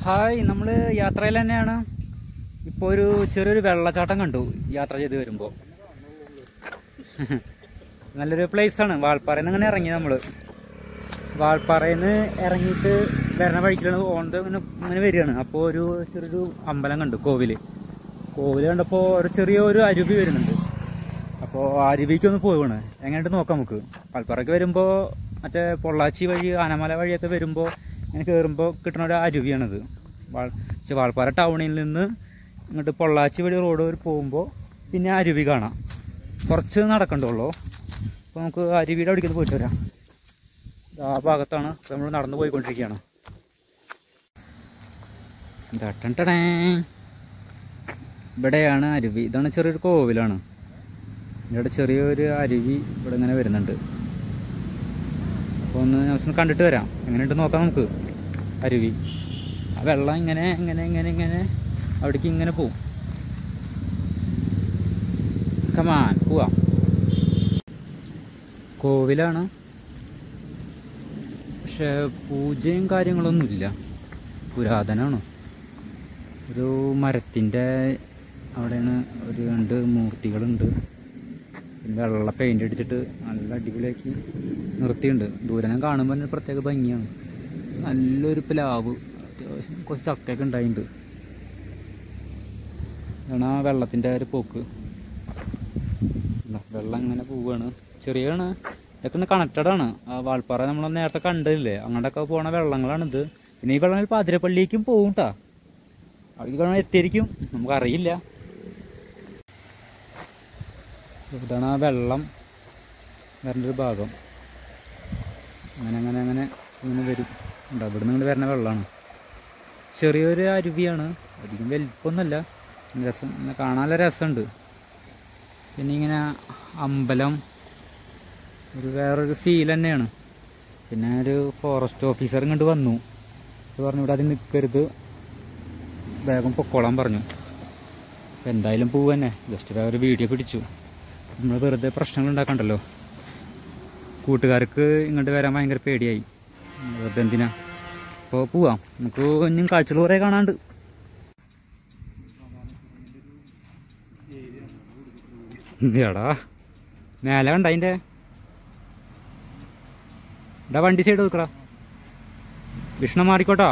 Hi നമ്മൾ യാത്രയിൽ തന്നെയാണ് ഇപ്പോൾ ഒരു ചെറിയൊരു വെള്ളച്ചാട്ടം കണ്ടു യാത്ര ചെയ്ത് വരുമ്പോൾ നല്ലൊരു place ആണ് വാൾപ്പാറയിൽ നിന്ന് ഇങ്ങനെ ഇറങ്ങി നമ്മൾ വാൾപ്പാറയിൽ നിന്ന് ഇറങ്ങിയിട്ട് വരണ വഴിക്കാണ് ഓണ്ട് ഇങ്ങനെ ഇങ്ങനെ വരികയാണ് അപ്പോൾ ഒരു ചെറിയൊരു അമ്പലം കണ്ടു കോവില് കോവില് കണ്ടപ്പോൾ ഒരു ചെറിയ ഒരു അരുവി വരുന്നുണ്ട് അപ്പോൾ ആ അരുവിക്ക് ഒന്ന് പോവുകയാണ് എങ്ങനെയുണ്ട് നോക്കാം നമുക്ക് വാൾപ്പാറയ്ക്ക് വരുമ്പോൾ മറ്റേ പൊള്ളാച്ചി വഴി ആനമല വഴിയൊക്കെ വരുമ്പോൾ ഇങ്ങനെ കയറുമ്പോൾ കിട്ടുന്ന ഒരു അരുവിയാണിത് വാൾ പക്ഷെ വാൾപ്പാറ ടൗണിൽ നിന്ന് ഇങ്ങോട്ട് പൊള്ളാച്ചി വഴി റോഡ് വരെ പോകുമ്പോൾ പിന്നെ ആ അരുവി കാണാം കുറച്ച് നടക്കണ്ടുള്ളൂ അപ്പോൾ നമുക്ക് അരുവിയുടെ അവിടേക്ക് പോയിട്ട് വരാം ഇത് ആ ഭാഗത്താണ് നമ്മൾ നടന്നു പോയിക്കൊണ്ടിരിക്കുകയാണ് എന്താ ടണ്ടടേ. ഇവിടെയാണ് അരുവി ഇതാണ് ചെറിയൊരു കോവിലാണ് ഇവിടെ ചെറിയൊരു അരുവി ഇവിടെ ഇങ്ങനെ വരുന്നുണ്ട് അപ്പോൾ ഒന്ന് ഞാൻ കണ്ടിട്ട് വരാം എങ്ങനെയുണ്ട് നോക്കാം നമുക്ക് അരുവി ആ വെള്ളം ഇങ്ങനെ ഇങ്ങനെ ഇങ്ങനെ ഇങ്ങനെ അവിടേക്ക് ഇങ്ങനെ പോവും കമാൻ പോവാം കോവിലാണ് പക്ഷെ പൂജയും കാര്യങ്ങളൊന്നുമില്ല പുരാതനമാണ് ഒരു മരത്തിൻ്റെ അവിടെയാണ് ഒരു രണ്ട് മൂർത്തികളുണ്ട് പിന്നെ വെള്ള പെയിൻ്റ് അടിച്ചിട്ട് നല്ല അടിപൊളിയാക്കി നിർത്തിയിട്ടുണ്ട് ദൂരെ ഞാൻ കാണുമ്പോൾ തന്നെ ഒരു പ്രത്യേക ഭംഗിയാണ് നല്ലൊരു പ്ലാവ് അത്യാവശ്യം കുറച്ച് ചക്കയൊക്കെ ഉണ്ടായിട്ടുണ്ട് ഇതാണ് ആ വെള്ളത്തിൻ്റെ ഒരു പോക്ക് ഇതാ, വെള്ളം ഇങ്ങനെ പോവുകയാണ് ചെറിയാണ് ഇതൊക്കെ കണക്റ്റഡ് ആണ് ആ വാൾപ്പാറ നമ്മൾ നേരത്തെ കണ്ടില്ലേ അങ്ങോട്ടൊക്കെ പോണ വെള്ളങ്ങളാണിത് പിന്നെ ഈ വെള്ളം പാതിരപ്പള്ളിക്കും പോവും കേട്ടാ അവിടേക്ക് വെള്ളം എത്തിയിരിക്കും നമുക്കറിയില്ല ഇതാണ് ആ വെള്ളം വരേണ്ട ഒരു ഭാഗം അങ്ങനെ അങ്ങനെ അങ്ങനെ ഇങ്ങനെ വരും ഉണ്ട് അവിടെ നിന്ന് വരുന്ന വെള്ളമാണ് ചെറിയൊരു അരുവിയാണ് അധികം വലിപ്പമൊന്നുമല്ല രസം ഇങ്ങനെ കാണാനുള്ള രസമുണ്ട് പിന്നെ ഇങ്ങനെ അമ്പലം ഒരു വേറൊരു ഫീൽ തന്നെയാണ് പിന്നെ ഒരു ഫോറസ്റ്റ് ഓഫീസർ ഇങ്ങോട്ട് വന്നു ഇത് പറഞ്ഞു ഇവിടെ അതിൽ നിൽക്കരുത് വേഗം പൊക്കോളാൻ പറഞ്ഞു അപ്പം എന്തായാലും പോവുക തന്നെ ജസ്റ്റ് വേറെ ഒരു വീഡിയോ പിടിച്ചു നമ്മൾ വെറുതെ പ്രശ്നങ്ങൾ ഉണ്ടാക്കണ്ടല്ലോ കൂട്ടുകാർക്ക് ഇങ്ങോട്ട് വരാൻ ഭയങ്കര പേടിയായി വെറുതെ എന്തിനാ അപ്പോൾ പോവാം നമുക്ക് ഇനിയും കാഴ്ചകൾ കുറേ കാണാണ്ട് എടാ മേലെ കണ്ട അതിൻ്റെ എടാ വണ്ടി സൈഡ് നോക്കടാ വിഷ്ണു മാറിക്കോട്ടോ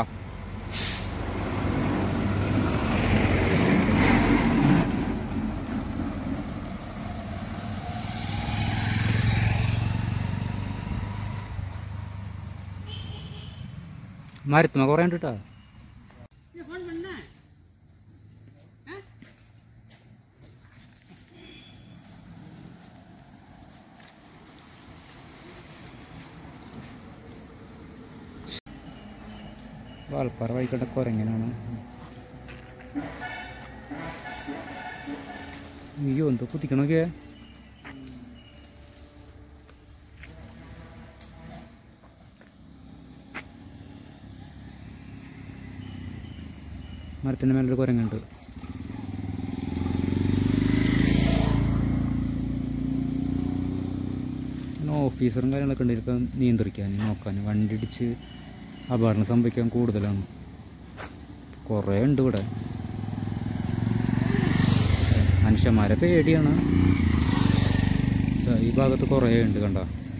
മരത്തുമ്മ കുറേ ഉണ്ട് കേട്ടോ വാൾപ്പാറ വഴിക്കട്ടെ കുരങ്ങനാണ് അയ്യോ എന്തോ കുത്തിക്കണോക്കെ മരത്തിൻ്റെ മേലൊരു കുരങ്ങുണ്ട് പിന്നെ ഓഫീസറും കാര്യങ്ങളൊക്കെ ഉണ്ട് ഇപ്പം നിയന്ത്രിക്കാൻ നോക്കാൻ വണ്ടി ഇടിച്ച് അപകടം സംഭവിക്കാൻ കൂടുതലാണ് കുറേ ഉണ്ട് ഇവിടെ മനുഷ്യന്മാരെ പേടിയാണ് ദാ ഈ ഭാഗത്ത് കുറേ ഉണ്ട് കണ്ട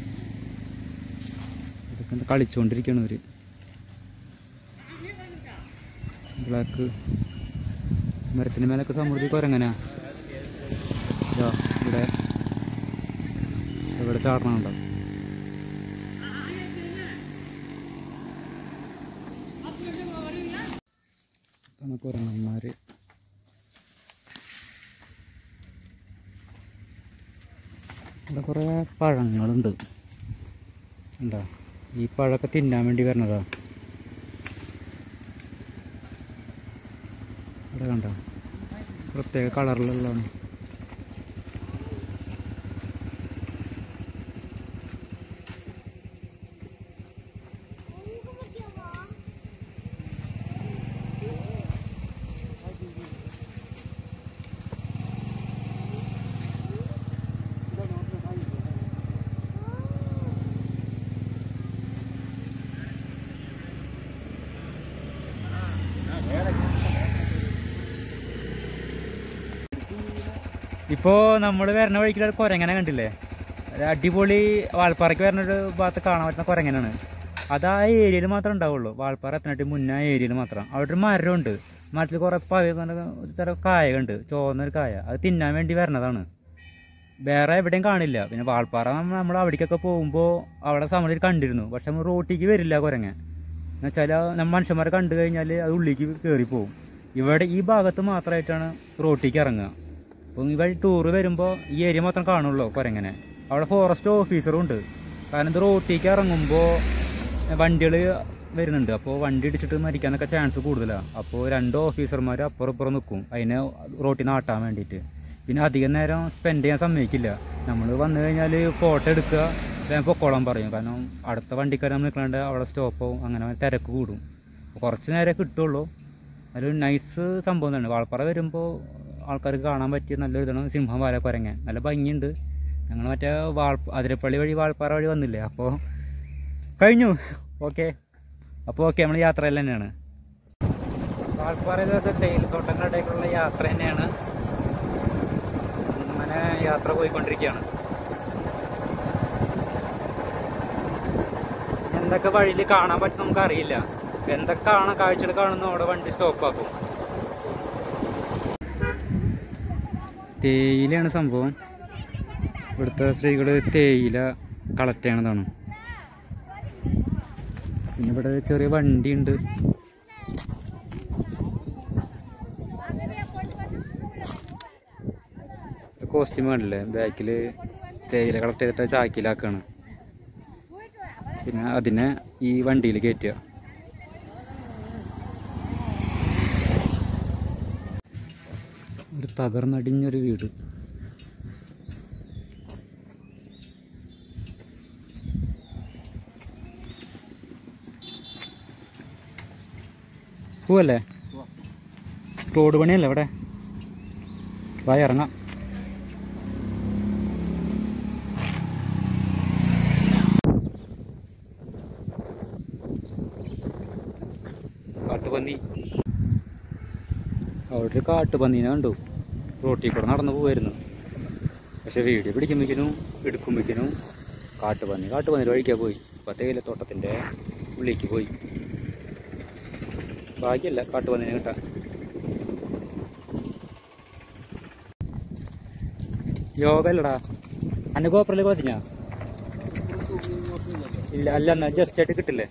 ഇതൊക്കെ എന്താ കളിച്ചുകൊണ്ടിരിക്കുകയാണ് ഇവര് ബ്ലാക്ക് മരത്തിന് മേലൊക്കെ സമൃദ്ധി കുരങ്ങനാ ഇതാ ഇവിടെ ഇവിടെ ചാടണുണ്ടോ ഇതാണ് കുരങ്ങന്മാര് ഇവിടെ കുറേ പഴങ്ങളുണ്ട് ഉണ്ടോ ഈ പഴമൊക്കെ തിന്നാൻ വേണ്ടി വരണതാ ഇവിടെ കണ്ടോ പ്രത്യേക കളറിലുള്ളതാണ് ഇപ്പോൾ നമ്മൾ വരുന്ന വഴിക്കുള്ള ഒരു കുരങ്ങനെ കണ്ടില്ലേ ഒരു അടിപൊളി വാൾപ്പാറയ്ക്ക് വരുന്ന ഒരു ഭാഗത്ത് കാണാൻ പറ്റുന്ന കുരങ്ങനാണ് അത് ആ ഏരിയയിൽ മാത്രമേ ഉണ്ടാവുള്ളൂ വാൾപ്പാറ എത്തനായിട്ട് മുന്നേ ആ ഏരിയയിൽ മാത്രം അവിടെ ഒരു മരമുണ്ട് മരത്തിൽ കുറേ പവ ഒരു തരം കായ ഉണ്ട് ചോന്നൊരു കായ അത് തിന്നാൻ വേണ്ടി വരണതാണ് വേറെ എവിടെയും കാണില്ല പിന്നെ വാൾപ്പാറ നമ്മൾ അവിടേക്കൊക്കെ പോകുമ്പോൾ അവിടെ സമയത്ത് കണ്ടിരുന്നു പക്ഷെ നമ്മൾ റോട്ടിക്ക് വരില്ല കുരങ്ങൻ എന്ന് വെച്ചാൽ നമ്മൾ മനുഷ്യന്മാരെ കണ്ടു കഴിഞ്ഞാൽ അത് ഉള്ളിലേക്ക് കയറി പോകും ഇവിടെ ഈ ഭാഗത്ത് മാത്രമായിട്ടാണ് റോട്ടിക്ക് ഇറങ്ങുക അപ്പം ഈ വഴി ടൂറ് വരുമ്പോൾ ഈ ഏരിയ മാത്രം കാണുള്ളൂ കുരങ്ങനെ അവിടെ ഫോറസ്റ്റ് ഓഫീസറും ഉണ്ട് കാരണം ഇത് റോട്ടിലേക്ക് ഇറങ്ങുമ്പോൾ വണ്ടികൾ വരുന്നുണ്ട് അപ്പോൾ വണ്ടി ഇടിച്ചിട്ട് മരിക്കാനൊക്കെ ചാൻസ് കൂടുതലാണ് അപ്പോൾ രണ്ട് ഓഫീസർമാർ അപ്പുറം ഇപ്പുറം നിൽക്കും അതിനെ റോട്ടിൽ നിന്ന് ആട്ടാൻ വേണ്ടിയിട്ട് പിന്നെ അധികം നേരം സ്പെൻഡ് ചെയ്യാൻ സമ്മതിക്കില്ല നമ്മൾ വന്നു കഴിഞ്ഞാൽ ഫോട്ടോ എടുക്കുക വേഗം പൊക്കോളാൻ പറയും കാരണം അടുത്ത വണ്ടിക്കാരൻ നമ്മൾ നിൽക്കാണ്ട് അവിടെ സ്റ്റോപ്പാവും അങ്ങനെ തിരക്ക് കൂടും അപ്പോൾ കുറച്ച് നേരം കിട്ടുള്ളൂ അതൊരു നൈസ് സംഭവം തന്നെ വാൾപ്പാറ വരുമ്പോൾ ആൾക്കാർക്ക് കാണാൻ പറ്റിയ നല്ലൊരു ഇതാണ് സിംഹം വാല കുരങ്ങൻ നല്ല ഭംഗിയുണ്ട് ഞങ്ങൾ മറ്റേ വാൾ അതിരപ്പള്ളി വഴി വാൾപ്പാറ വഴി വന്നില്ലേ അപ്പോൾ കഴിഞ്ഞു ഓക്കെ അപ്പോൾ ഓക്കെ നമ്മൾ യാത്രയിൽ തന്നെയാണ് വാൾപ്പാറയിലത്തെ തേയിലത്തോട്ടങ്ങളുടെ ഇടയ്ക്കുള്ള യാത്ര തന്നെയാണ് അങ്ങനെ യാത്ര പോയിക്കൊണ്ടിരിക്കുകയാണ് എന്തൊക്കെ വഴിയിൽ കാണാൻ പറ്റും നമുക്ക് അറിയില്ല എന്തൊക്കെ കാണാൻ കാഴ്ചകൾ കാണുന്നു അവിടെ വണ്ടി സ്റ്റോപ്പാക്കും തേയിലയാണ് സംഭവം ഇവിടുത്തെ സ്ത്രീകൾ തേയില കളക്ട് ചെയ്യണതാണ് പിന്നെ ഇവിടെ ചെറിയ വണ്ടി ഉണ്ട് കോസ്റ്റ്യൂം കണ്ടില്ലേ ബാക്കിൽ തേയില കളക്ട് ചെയ്തിട്ട് ചാക്കിലാക്കാണ് പിന്നെ അതിനെ ഈ വണ്ടിയിൽ കയറ്റുക ഒരു തകർന്നടിഞ്ഞൊരു വീട് പോവല്ലേ റോഡ് പണിയല്ലേ ഇവിടെ വാ ഇറങ്ങാം കാട്ടുപന്നി അവിടെ ഒരു കാട്ടുപന്നീനെ കണ്ടു റോട്ടിൽ കൂടെ നടന്നു പോവായിരുന്നു പക്ഷെ വീഡിയോ പിടിക്കുമ്പോഴേക്കിനും എടുക്കുമ്പോഴേക്കിനും കാട്ടുപന്നി കാട്ടുപന്നി വഴിക്കാൻ പോയി അപ്പം തേയിലത്തോട്ടത്തിൻ്റെ ഉള്ളിലേക്ക് പോയി ഭാഗ്യമല്ല കാട്ടുപന്നിനെ കിട്ടാൻ യോഗ അല്ലടാ അന്നെ ഗോപ്രല് പതിഞ്ഞാ ഇല്ല അല്ല എന്നാ ജസ്റ്റ് ആയിട്ട് കിട്ടില്ലേ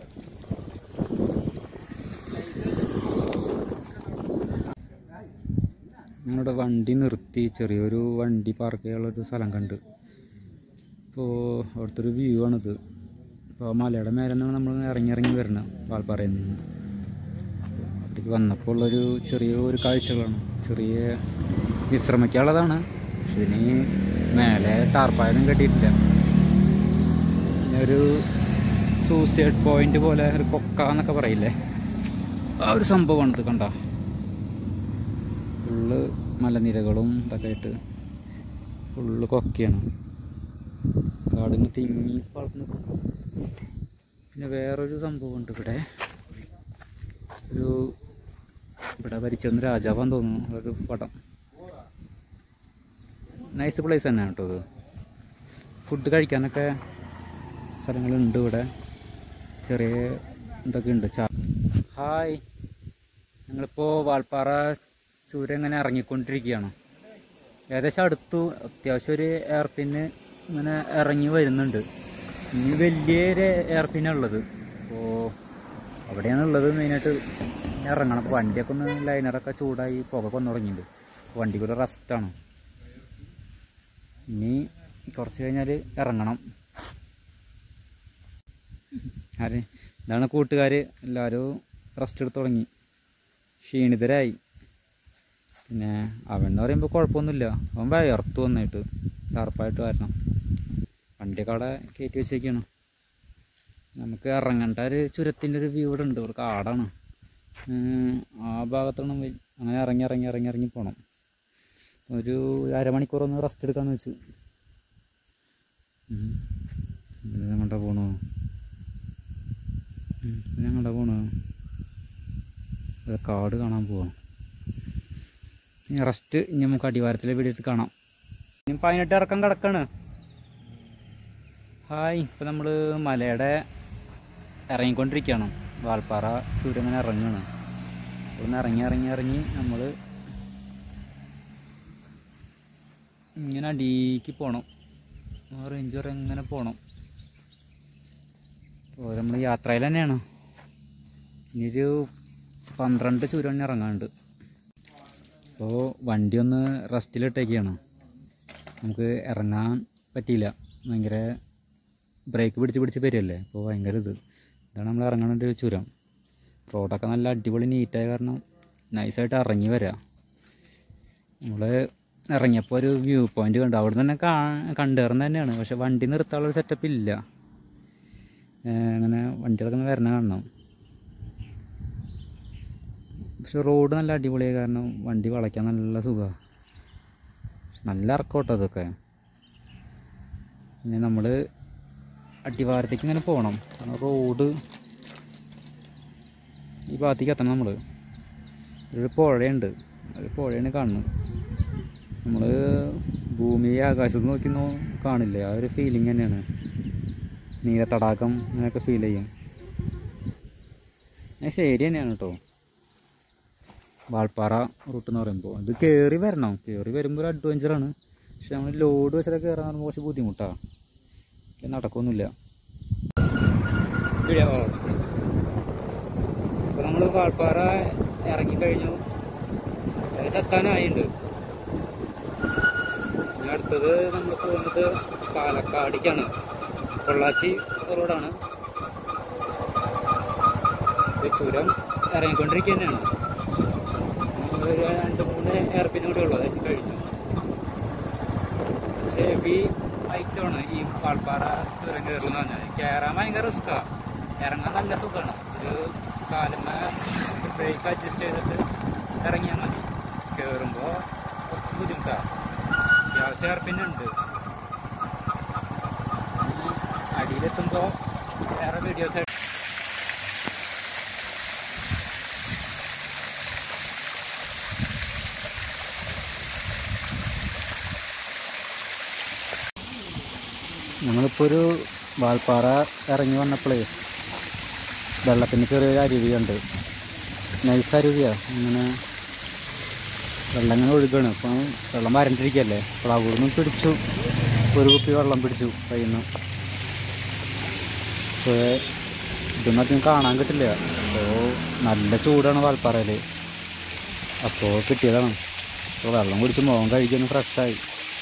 ഞങ്ങളുടെ വണ്ടി നിർത്തി ചെറിയൊരു വണ്ടി പാർക്ക് ചെയ്യാനുള്ളൊരു സ്ഥലം കണ്ട് ഇപ്പോൾ അവിടുത്തെ ഒരു വ്യൂ ആണിത് ഇപ്പോൾ മലയുടെ മേലെ നിന്നാണ് നമ്മൾ ഇറങ്ങി ഇറങ്ങി വരുന്നത് വാൽപ്പാറയിൽ നിന്ന് അവിടേക്ക് വന്നപ്പോൾ ഉള്ളൊരു ചെറിയ ഒരു കാഴ്ചകളാണ് ചെറിയ വിശ്രമിക്കാനുള്ളതാണ് പക്ഷെ ഇതിന് മേലെ ടാർപ്പായൊന്നും കെട്ടിയിട്ടില്ല പിന്നെ ഒരു സൂസൈഡ് പോയിന്റ് പോലെ ഒരു കൊക്ക എന്നൊക്കെ പറയില്ലേ ആ ഒരു സംഭവമാണ് ഇത് കണ്ട ഫുള്ള് മലനിരകളും ഇതൊക്കെ ആയിട്ട് ഫുള്ള് കൊക്കയാണ് കാടിന് തിങ്ങി വളർന്ന് നിൽക്കുന്നു പിന്നെ വേറൊരു സംഭവമുണ്ട് ഇവിടെ ഒരു ഇവിടെ ഭരിച്ചിരുന്ന രാജാവാന്ന് തോന്നുന്നു ഒരു പടം നൈസ് പ്ലേസ് തന്നെയാണ് കേട്ടോ ഇത് ഫുഡ് കഴിക്കാനൊക്കെ സ്ഥലങ്ങളുണ്ട് ഇവിടെ ചെറിയ ഇതൊക്കെ ഉണ്ട് ചാ ഹായ് ഞങ്ങളിപ്പോൾ വാൾപ്പാറ ചുരം ഇങ്ങനെ ഇറങ്ങിക്കൊണ്ടിരിക്കുകയാണ് ഏകദേശം അടുത്തു അത്യാവശ്യം ഒരു എയർപിന്ന് ഇങ്ങനെ ഇറങ്ങി വരുന്നുണ്ട് ഇനി വലിയൊരു എയർപിന്നാണ് ഉള്ളത് അപ്പോൾ അവിടെയാണ് ഉള്ളത് മെയിനായിട്ട് ഇനി ഇറങ്ങണം അപ്പോൾ വണ്ടിയൊക്കെ ഒന്ന് ലൈനറൊക്കെ ചൂടായി പുക വന്നു തുടങ്ങിയിട്ടുണ്ട് അപ്പോൾ വണ്ടിക്ക് ഒരു റെസ്റ്റാണ് ഇനി കുറച്ച് കഴിഞ്ഞാൽ ഇറങ്ങണം ആര് ഇതാണ് കൂട്ടുകാർ എല്ലാവരും റെസ്റ്റ് എടുത്ത് തുടങ്ങി ക്ഷീണിതരായി പിന്നെ അവൻ എന്ന് പറയുമ്പോൾ കുഴപ്പമൊന്നുമില്ല അവൻ വയർത്തു വന്നിട്ട് തറപ്പായിട്ട് വരണം വണ്ടിയൊക്കെ അവിടെ കയറ്റി വെച്ചേക്കാണ് നമുക്ക് ഇറങ്ങേണ്ട ഒരു ചുരത്തിൻ്റെ ഒരു വ്യൂ ഇവിടെ ഉണ്ട് ഇവിടെ കാടാണ് ഉം, ആ ഭാഗത്താണ് വെ- അങ്ങനെ ഇറങ്ങി ഇറങ്ങി ഇറങ്ങി ഇറങ്ങി പോകണം ഒരു അരമണിക്കൂർ ഒന്ന് റെസ്റ്റ് എടുക്കാന്ന് വെച്ചു ഞങ്ങളുടെ പോണു ഞങ്ങളുടെ പോണു ഇത് കാട് കാണാൻ പോവാണ് റെസ്റ്റ് ഇനി നമുക്ക് അടിവാരത്തിലെ വീഡിയോ കാണാം ഇനി പതിനെട്ട് ഇറക്കം കിടക്കാണ് ഹായ് ഇപ്പം നമ്മൾ മലയുടെ ഇറങ്ങിക്കൊണ്ടിരിക്കുകയാണ് വാൽപ്പാറ ചുരം ഇങ്ങനെ ഇറങ്ങുകയാണ് ഇവിടുന്ന് ഇറങ്ങി ഇറങ്ങി ഇറങ്ങി നമ്മൾ ഇങ്ങനെ അടിക്ക് പോകണം ആ റേഞ്ച് വരെ ഇങ്ങനെ പോകണം അപ്പോൾ നമ്മൾ യാത്രയിൽ തന്നെയാണ് ഇനിയൊരു പന്ത്രണ്ട് ചുരം തന്നെ ഇറങ്ങാനുണ്ട് അപ്പോൾ വണ്ടി ഒന്ന് റെസ്റ്റിലിട്ടേക്കാണ് നമുക്ക് ഇറങ്ങാൻ പറ്റിയില്ല ഭയങ്കര ബ്രേക്ക് പിടിച്ച് പിടിച്ച് വരികയല്ലേ അപ്പോൾ ഭയങ്കര ഇത് ഇതാണ് നമ്മൾ ഇറങ്ങുന്ന ഒരു ചുരം റോഡൊക്കെ നല്ല അടിപൊളി നീറ്റായ കാരണം നൈസായിട്ട് ഇറങ്ങി വരാം നമ്മൾ ഇറങ്ങിയപ്പോൾ ഒരു വ്യൂ പോയിന്റ് കണ്ടു അവിടെ തന്നെ കാ കണ്ടുകയറുന്ന തന്നെയാണ് പക്ഷെ വണ്ടി നിർത്താനുള്ള ഒരു സെറ്റപ്പ് ഇല്ല ഏഹ് അങ്ങനെ വണ്ടികളൊക്കെ ഒന്ന് വരണ കാണണം പക്ഷെ റോഡ് നല്ല അടിപൊളിയായ കാരണം വണ്ടി വളയ്ക്കാൻ നല്ല സുഖമാണ് നല്ല ഇറക്കോട്ടോ അതൊക്കെ പിന്നെ നമ്മൾ അടിവാരത്തേക്ക് ഇങ്ങനെ പോകണം കാരണം റോഡ് ഈ ഭാഗത്തേക്ക് എത്തണം നമ്മൾ ഒരു പുഴയുണ്ട് ഒരു പുഴയാണ് കാണുന്നത് നമ്മൾ ഭൂമിയെ ആകാശത്ത് നോക്കി നോ കാണില്ലേ ആ ഒരു ഫീലിംഗ് തന്നെയാണ് നീല തടാകം അങ്ങനെയൊക്കെ ഫീൽ ചെയ്യും അത് ശരി തന്നെയാണ് കേട്ടോ വാൾപ്പാറ റൂട്ട് എന്ന് പറയുമ്പോൾ ഇത് കയറി വരണം കയറി വരുമ്പോൾ ഒരു അഡ്വഞ്ചറാണ് പക്ഷെ നമ്മൾ ലോഡ് വെച്ചിട്ട് കയറാൻ പറയുമ്പോൾ കുറച്ച് ബുദ്ധിമുട്ടാണ് ഇത് നടക്കൊന്നുമില്ല ഇപ്പോൾ നമ്മൾ വാൾപ്പാറ ഇറങ്ങിക്കഴിഞ്ഞു ഏകദേശം എത്താനായിട്ടുണ്ട് ഇനി അടുത്തത് നമ്മൾ പോകുന്നത് പാലക്കാടിക്കാണ് പൊള്ളാച്ചി റോഡാണ് ഇത് ചുരം ഇറങ്ങിക്കൊണ്ടിരിക്കുക തന്നെയാണ് ഒരു രണ്ട് മൂന്ന് എയർപിനും കൂടെ ഉള്ളൂ അതൊക്കെ കഴിഞ്ഞു പക്ഷേ ഹെവി ഐറ്റമാണ് ഈ പാൾപ്പാറ ചുരം കയറുന്ന പറഞ്ഞാൽ കയറാൻ ഭയങ്കര റിസ്ക്കാണ് ഇറങ്ങാൻ നല്ല സുഖമാണ് ഒരു കാലുമ ബ്രേക്ക് അഡ്ജസ്റ്റ് ചെയ്തിട്ട് ഇറങ്ങിയാൽ മതി കയറുമ്പോൾ കുറച്ച് ബുദ്ധിമുട്ടാണ് അത്യാവശ്യം എയർപിന്നുണ്ട് അടിയിലെത്തുമ്പോൾ വേറെ വീഡിയോസ് ഞങ്ങളിപ്പോൾ ഒരു വാൽപ്പാറ ഇറങ്ങി വന്നപ്പോഴേ വെള്ളത്തിന് ചെറിയൊരു അരുവിയുണ്ട് നൈസ് അരുവിയാണ് ഇങ്ങനെ വെള്ളം ഇങ്ങനെ ഒഴുകാണ് അപ്പം വെള്ളം വരണ്ടിരിക്കുകയല്ലേ അപ്പോൾ അവിടെ നിന്ന് പിടിച്ചു ഒരു കുപ്പി വെള്ളം പിടിച്ചു കയ്യിൽ നിന്ന് അപ്പോൾ ഇതൊന്നും അധികം കാണാൻ കിട്ടില്ല അപ്പോൾ നല്ല ചൂടാണ് വാൽപ്പാറയിൽ അപ്പോൾ കിട്ടിയതാണ് അപ്പോൾ വെള്ളം കുടിച്ച് മുഖം കഴിക്കൊന്ന് ഫ്രഷായി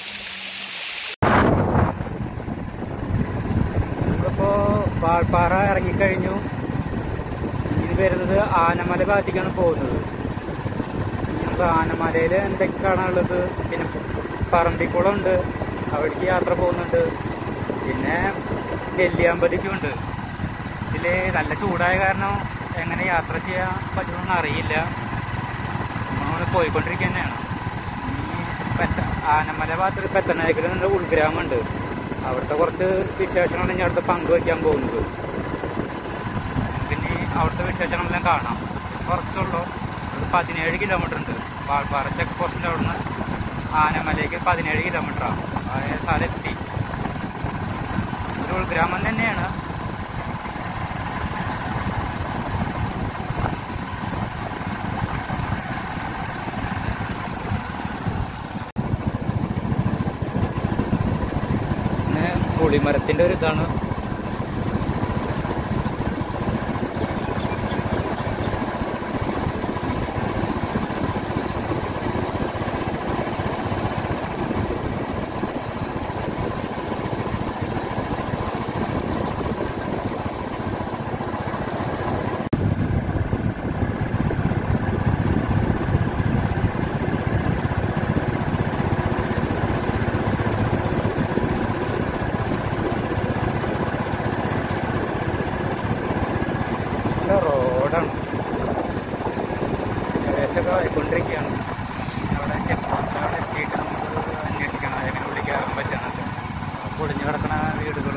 നമ്മളിപ്പോൾ വാൾപ്പാറ ഇറങ്ങിക്കഴിഞ്ഞു ഇനി വരുന്നത് ആനമല ഭാഗത്തേക്കാണ് പോകുന്നത് നമുക്ക് ആനമലയിൽ എന്തൊക്കെയാണ് ഉള്ളത് പിന്നെ പറമ്പിക്കുളം ഉണ്ട് അവിടേക്ക് യാത്ര പോകുന്നുണ്ട് പിന്നെ നെല്ലിയാമ്പതിക്കും ഉണ്ട് ഇതിൽ നല്ല ചൂടായ കാരണം എങ്ങനെ യാത്ര ചെയ്യാൻ പറ്റുമെന്ന് അറിയില്ല നമ്മൾ പോയിക്കൊണ്ടിരിക്കുക തന്നെയാണ് ഈ പെത്ത ആനമല ഭാഗത്ത് പെത്തനായക്കൽ എന്നുള്ള ഉൾഗ്രാമമുണ്ട് അവിടുത്തെ കുറച്ച് വിശേഷങ്ങളാണ് ഞാൻ അടുത്ത് പങ്കുവയ്ക്കാൻ പോകുന്നത് പിന്നെ അവിടുത്തെ വിശേഷങ്ങളെല്ലാം കാണാം കുറച്ചുള്ളൂ ഒരു പതിനേഴ് കിലോമീറ്റർ ഉണ്ട് വാൾപ്പാറ ചെക്ക് പോസ്റ്റിൻ്റെ അവിടുന്ന് ആനമലയ്ക്ക് പതിനേഴ് കിലോമീറ്ററാണ് ആ സ്ഥലം എത്തി ഒരു ഉൾഗ്രാമം തന്നെയാണ് പിന്നെ പുളിമരത്തിൻ്റെ ഒരു ഇതാണ് നല്ല റോഡാണ് ഏകദേശമൊക്കെ ആയിക്കൊണ്ടിരിക്കുകയാണ് അവിടെ ചെക്ക് പോസ്റ്റ് അവിടെ എത്തിയിട്ട് നമുക്ക് അന്വേഷിക്കണം എങ്ങനെ ഉള്ളിൽ കയറാൻ പറ്റുന്നുണ്ട് പൊളിഞ്ഞു കിടക്കുന്ന വീടുകൾ